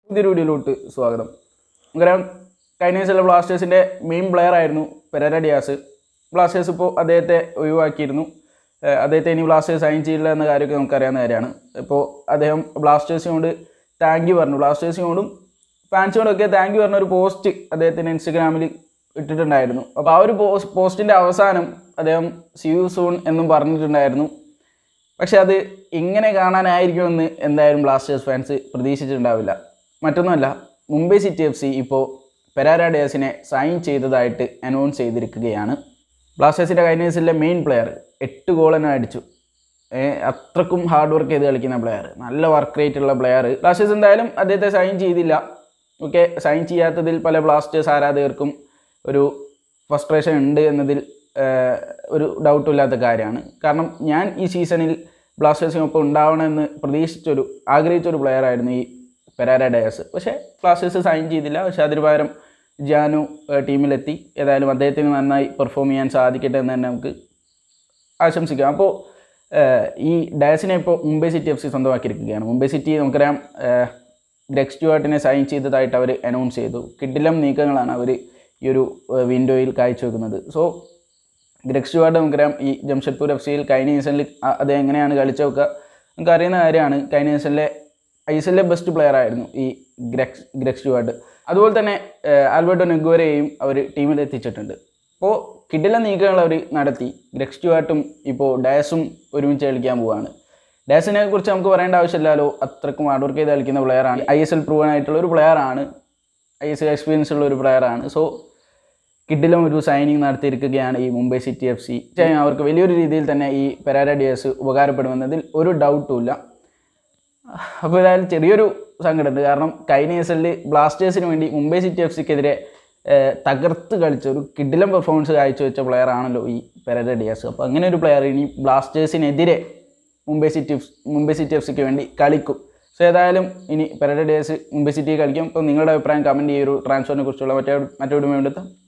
പുതിയൊരു വീഡിയോയിലോട്ട് സ്വാഗതം നമുക്കറിയാം കഴിഞ്ഞ ദിവസമുള്ള ബ്ലാസ്റ്റേഴ്സിൻ്റെ മെയിൻ പ്ലെയർ ആയിരുന്നു പെരര ഡിയാസ് ബ്ലാസ്റ്റേഴ്സ് ഇപ്പോൾ അദ്ദേഹത്തെ ഒഴിവാക്കിയിരുന്നു ഏഹ് അദ്ദേഹത്തെ ഇനി ബ്ലാസ്റ്റേഴ്സ് സൈൻ ചെയ്യില്ല എന്ന കാര്യമൊക്കെ നമുക്കറിയാവുന്ന കാര്യമാണ് ഇപ്പോൾ അദ്ദേഹം ബ്ലാസ്റ്റേഴ്സിനോട് താങ്ക് യു പറഞ്ഞു ബ്ലാസ്റ്റേഴ്സിനോടും ഫാൻസിനോടൊക്കെ താങ്ക് യു പറഞ്ഞ ഒരു പോസ്റ്റ് അദ്ദേഹത്തിന് ഇൻസ്റ്റഗ്രാമിൽ ഇട്ടിട്ടുണ്ടായിരുന്നു അപ്പോൾ ആ ഒരു പോസ്റ്റ് പോസ്റ്റിൻ്റെ അവസാനം അദ്ദേഹം സി യു സൂൺ എന്നും പറഞ്ഞിട്ടുണ്ടായിരുന്നു പക്ഷെ അത് ഇങ്ങനെ കാണാനായിരിക്കുമെന്ന് എന്തായാലും ബ്ലാസ്റ്റേഴ്സ് ഫാൻസ് പ്രതീക്ഷിച്ചിട്ടുണ്ടാവില്ല മറ്റൊന്നുമല്ല മുംബൈ സിറ്റി എഫ് സി ഇപ്പോൾ പെരാര ഡേസിനെ സൈൻ ചെയ്തതായിട്ട് അനൗൺസ് ചെയ്തിരിക്കുകയാണ് ബ്ലാസ്റ്റേഴ്സിൻ്റെ കഴിഞ്ഞ ദിവസത്തിലെ മെയിൻ പ്ലെയർ എട്ട് ഗോൾ തന്നെ അടിച്ചു ഏ, അത്രക്കും ഹാർഡ് വർക്ക് ചെയ്ത് കളിക്കുന്ന പ്ലെയർ നല്ല വർക്ക് റേറ്റ് ഉള്ള പ്ലെയർ ബ്ലാസ്റ്റേഴ്സ് എന്തായാലും അദ്ദേഹത്തെ സൈൻ ചെയ്തില്ല ഓക്കെ സൈൻ ചെയ്യാത്തതിൽ പല ബ്ലാസ്റ്റേഴ്സ് ആരാധകർക്കും ഒരു ഫ്രസ്ട്രേഷൻ ഉണ്ട് എന്നതിൽ ഏഹ്, ഒരു ഡൗട്ടും ഇല്ലാത്ത കാര്യമാണ് കാരണം ഞാൻ ഈ സീസണിൽ ബ്ലാസ്റ്റേഴ്സിനൊപ്പം ഉണ്ടാവണമെന്ന് പ്രതീക്ഷിച്ചൊരു ആഗ്രഹിച്ചൊരു പ്ലെയർ ആയിരുന്നു ഈ പെരാര ഡയസ് പക്ഷേ ബ്ലാസ്റ്റേഴ്സ് സൈൻ ചെയ്തില്ല പക്ഷേ അതിന് പകരം ജാനു ഏഹ്, ടീമിലെത്തി ഏതായാലും അദ്ദേഹത്തിന് നന്നായി പെർഫോം ചെയ്യാൻ സാധിക്കട്ടെ എന്ന് തന്നെ നമുക്ക് ആശംസിക്കാം അപ്പോൾ ഈ ഡയസിനെ ഇപ്പോൾ മുംബൈ സിറ്റി എഫ് സി സ്വന്തമാക്കിയിരിക്കുകയാണ് മുംബൈ സിറ്റി നമുക്കറിയാം ഏഹ്, ഗ്രെഗ് സ്റ്റുവാർട്ടിനെ സൈൻ ചെയ്തതായിട്ട് അവർ അനൗൺസ് ചെയ്തു കിഡിലം നീക്കങ്ങളാണ് അവർ ഈ ഒരു ഏഹ്, വിൻഡോയിൽ കാഴ്ചവെക്കുന്നത് സോ ഗ്രെഗ് സ്റ്റുവാർട്ട് നമുക്കറിയാം ഈ ജംഷഡ്പൂർ എഫ് സിയിൽ കഴിഞ്ഞ സീസണിൽ അത് എങ്ങനെയാണ് കളിച്ചതൊക്കെ നമുക്ക് അറിയുന്ന കാര്യമാണ് കഴിഞ്ഞ സീസണിലെ ഐ എസ് എല്ലിലെ ബെസ്റ്റ് പ്ലെയർ ആയിരുന്നു ഈ ഗ്രെഗ് ഗ്രെഗ് സ്റ്റുവാർട്ട് അതുപോലെ തന്നെ ഏഹ്, ആൽബർട്ടോ നെഗ്വരെയും അവർ ടീമിൽ എത്തിച്ചിട്ടുണ്ട് അപ്പോൾ കിഡില നീക്കങ്ങൾ അവർ നടത്തി ഗ്രെഗ് സ്റ്റുവാർട്ടും ഇപ്പോൾ ഡയസും ഒരുമിച്ച് കളിക്കാൻ പോവുകയാണ് ഡയസിനെ കുറിച്ച് നമുക്ക് പറയേണ്ട ആവശ്യമില്ലല്ലോ അത്രക്കും ഹാർഡ് വർക്ക് ചെയ്ത് കളിക്കുന്ന പ്ലെയറാണ് ഐ എസ് എൽ പ്രൂവൻ ആയിട്ടുള്ള ഒരു പ്ലെയറാണ് ഐ എസ് എൽ എക്സ്പീരിയൻസ് ഉള്ള ഒരു പ്ലെയറാണ് സോ കിഡിലും ഒരു സൈനിങ് നടത്തിയിരിക്കുകയാണ് ഈ മുംബൈ സിറ്റി എഫ് സി അവർക്ക് വലിയൊരു രീതിയിൽ തന്നെ ഈ പെരാര ഡിയസ് ഉപകാരപ്പെടുമെന്നതിൽ ഒരു ഡൗട്ടും ഇല്ല അപ്പോൾ ഏതായാലും ചെറിയൊരു സങ്കടമുണ്ട് കാരണം കഴിഞ്ഞ സീസണിൽ ബ്ലാസ്റ്റേഴ്സിന് വേണ്ടി മുംബൈ സിറ്റി എഫ് സിക്കെതിരെ തകർത്ത് കളിച്ച ഒരു കിഡിലം പെർഫോമൻസ് കാഴ്ചവെച്ച പ്ലെയർ ആണല്ലോ ഈ പെരര ഡിയാസ് അപ്പോൾ അങ്ങനെ ഒരു പ്ലെയർ ഇനി ബ്ലാസ്റ്റേഴ്സിനെതിരെ Mumbai City F Mumbai City F സിക്ക് വേണ്ടി കളിക്കും സോ ഏതായാലും ഇനി പെരര ഡിയാസ് മുംബൈ സിറ്റി കളിക്കും അപ്പോൾ നിങ്ങളുടെ അഭിപ്രായം കമൻറ്റ് ചെയ്യൊരു ട്രാൻസ്ഫറിനെ കുറിച്ചുള്ള മറ്റേ മറ്റൊരു വീണ്ടെത്താം